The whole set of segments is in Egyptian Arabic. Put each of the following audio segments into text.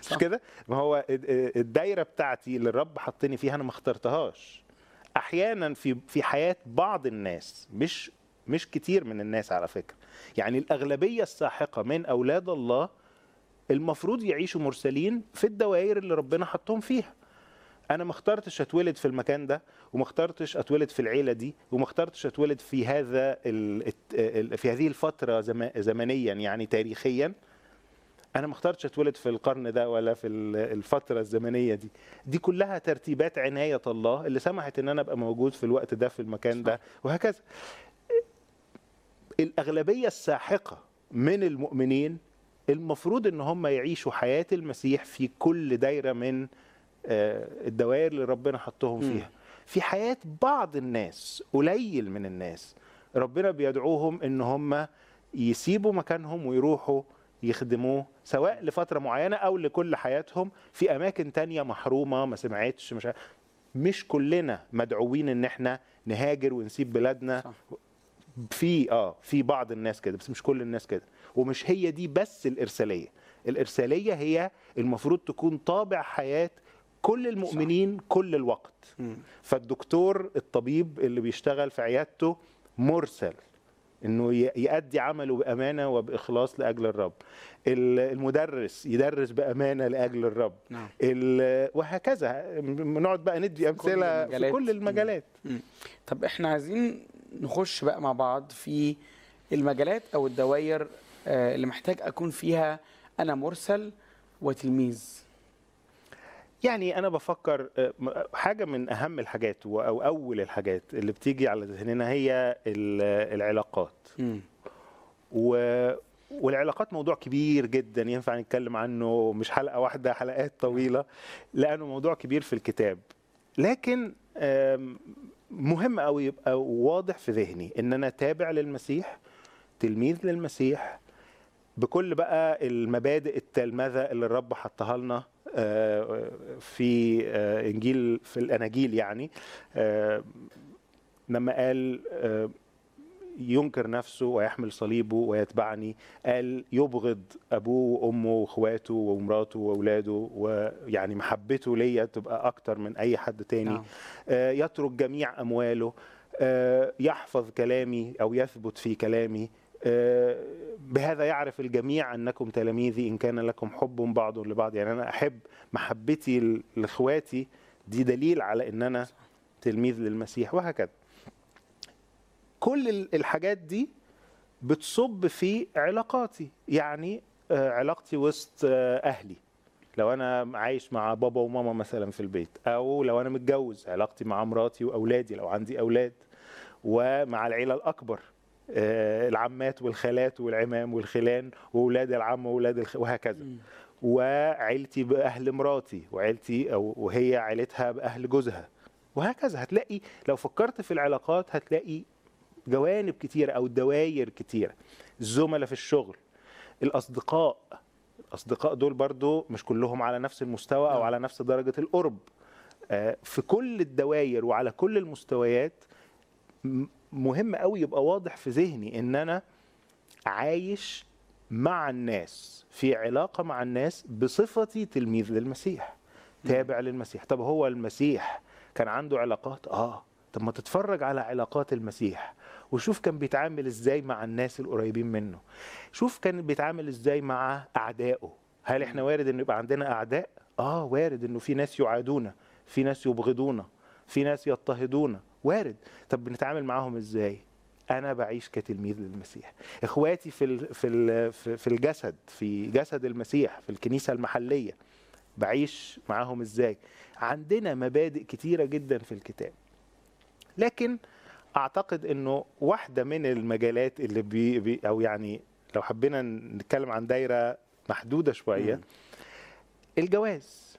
مش صح. كده ما هو ال- الدايره بتاعتي اللي الرب حطني فيها انا ما اخترتهاش احيانا في في حياه بعض الناس مش مش كتير من الناس على فكره يعني الاغلبيه الساحقه من اولاد الله المفروض يعيشوا مرسلين في الدوائر اللي ربنا حطهم فيها انا ما اخترتش اتولد في المكان ده وما اخترتش اتولد في العيله دي وما اخترتش اتولد في هذا ال... الت- ال- في هذه الفتره زم... زمنيا يعني تاريخيا انا ما اخترتش اتولد في القرن ده ولا في ال- الفتره الزمنيه دي دي كلها ترتيبات عنايه الله اللي سمحت ان انا ابقى موجود في الوقت ده في المكان ده وهكذا الاغلبيه الساحقه من المؤمنين المفروض ان هم يعيشوا حياه المسيح في كل دايره من آه، الدوائر اللي ربنا حطهم مم. فيها في حياه بعض الناس قليل من الناس ربنا بيدعوهم ان هم يسيبوا مكانهم ويروحوا يخدموه سواء لفتره معينه او لكل حياتهم في اماكن تانية محرومه ما سمعتش مش عارف. مش كلنا مدعوين ان احنا نهاجر ونسيب بلادنا صح. في اه في بعض الناس كده بس مش كل الناس كده ومش هي دي بس الارساليه الارساليه هي المفروض تكون طابع حياه كل المؤمنين صح. كل الوقت مم. فالدكتور الطبيب اللي بيشتغل في عيادته مرسل انه ي- يؤدي عمله بامانه وباخلاص لاجل الرب ال- المدرس يدرس بامانه لاجل الرب نعم ال- وهكذا م- نقعد بقى ندي امثله في المجالات. كل المجالات طب احنا عايزين نخش بقى مع بعض في المجالات او الدوائر آه، اللي محتاج اكون فيها انا مرسل وتلميذ يعني انا بفكر آه، م- حاجه من اهم الحاجات و- او اول الحاجات اللي بتيجي على ذهننا هي ال- العلاقات مم. و والعلاقات موضوع كبير جدا ينفع نتكلم عنه مش حلقه واحده حلقات طويله لانه موضوع كبير في الكتاب لكن آم، مهم قوي يبقى واضح في ذهني ان انا تابع للمسيح تلميذ للمسيح بكل بقى المبادئ التلمذه اللي الرب حطها لنا آه، في آه، انجيل في الاناجيل يعني آه، لما قال آه، ينكر نفسه ويحمل صليبه ويتبعني قال يبغض ابوه وامه واخواته ومراته واولاده ويعني محبته ليا تبقى اكتر من اي حد تاني نعم. آه، يترك جميع امواله آه، يحفظ كلامي او يثبت في كلامي آه، بهذا يعرف الجميع انكم تلاميذي ان كان لكم حب بعض لبعض يعني انا احب محبتي ل- لاخواتي دي دليل على ان انا تلميذ للمسيح وهكذا كل ال- الحاجات دي بتصب في علاقاتي يعني آه، علاقتي وسط آه، اهلي لو انا عايش مع بابا وماما مثلا في البيت او لو انا متجوز علاقتي مع مراتي واولادي لو عندي اولاد ومع العيله الاكبر آه، العمات والخالات والعمام والخلان واولاد العم واولاد الخ... وهكذا مم. وعيلتي باهل مراتي وعيلتي او وهي عيلتها باهل جوزها وهكذا هتلاقي لو فكرت في العلاقات هتلاقي جوانب كتيرة او دوائر كتيرة الزملاء في الشغل الاصدقاء الاصدقاء دول برضو مش كلهم على نفس المستوى او نعم. على نفس درجة القرب آه، في كل الدوائر وعلى كل المستويات م- مهم قوي يبقى واضح في ذهني ان انا عايش مع الناس في علاقة مع الناس بصفتي تلميذ للمسيح تابع للمسيح طب هو المسيح كان عنده علاقات اه طب ما تتفرج على علاقات المسيح وشوف كان بيتعامل ازاي مع الناس القريبين منه شوف كان بيتعامل ازاي مع اعدائه هل احنا وارد ان يبقى عندنا اعداء اه وارد انه في ناس يعادونا في ناس يبغضونا في ناس يضطهدونا وارد طب بنتعامل معاهم ازاي انا بعيش كتلميذ للمسيح اخواتي في ال- في ال- في في الجسد في جسد المسيح في الكنيسه المحليه بعيش معاهم ازاي عندنا مبادئ كتيره جدا في الكتاب لكن اعتقد انه واحده من المجالات اللي بي بي او يعني لو حبينا نتكلم عن دايره محدوده شويه مم. الجواز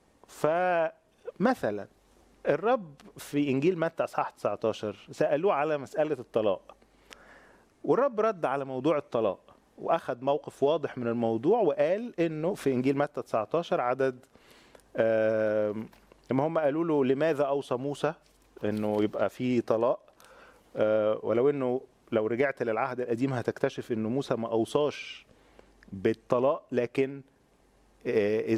فمثلا الرب في انجيل متى اصحاح 19 سالوه على مساله الطلاق والرب رد على موضوع الطلاق واخذ موقف واضح من الموضوع وقال انه في انجيل متى 19 عدد آم، لما هم قالوا له لماذا اوصى موسى انه يبقى في طلاق آه، ولو انه لو رجعت للعهد القديم هتكتشف انه موسى ما اوصاش بالطلاق لكن آه،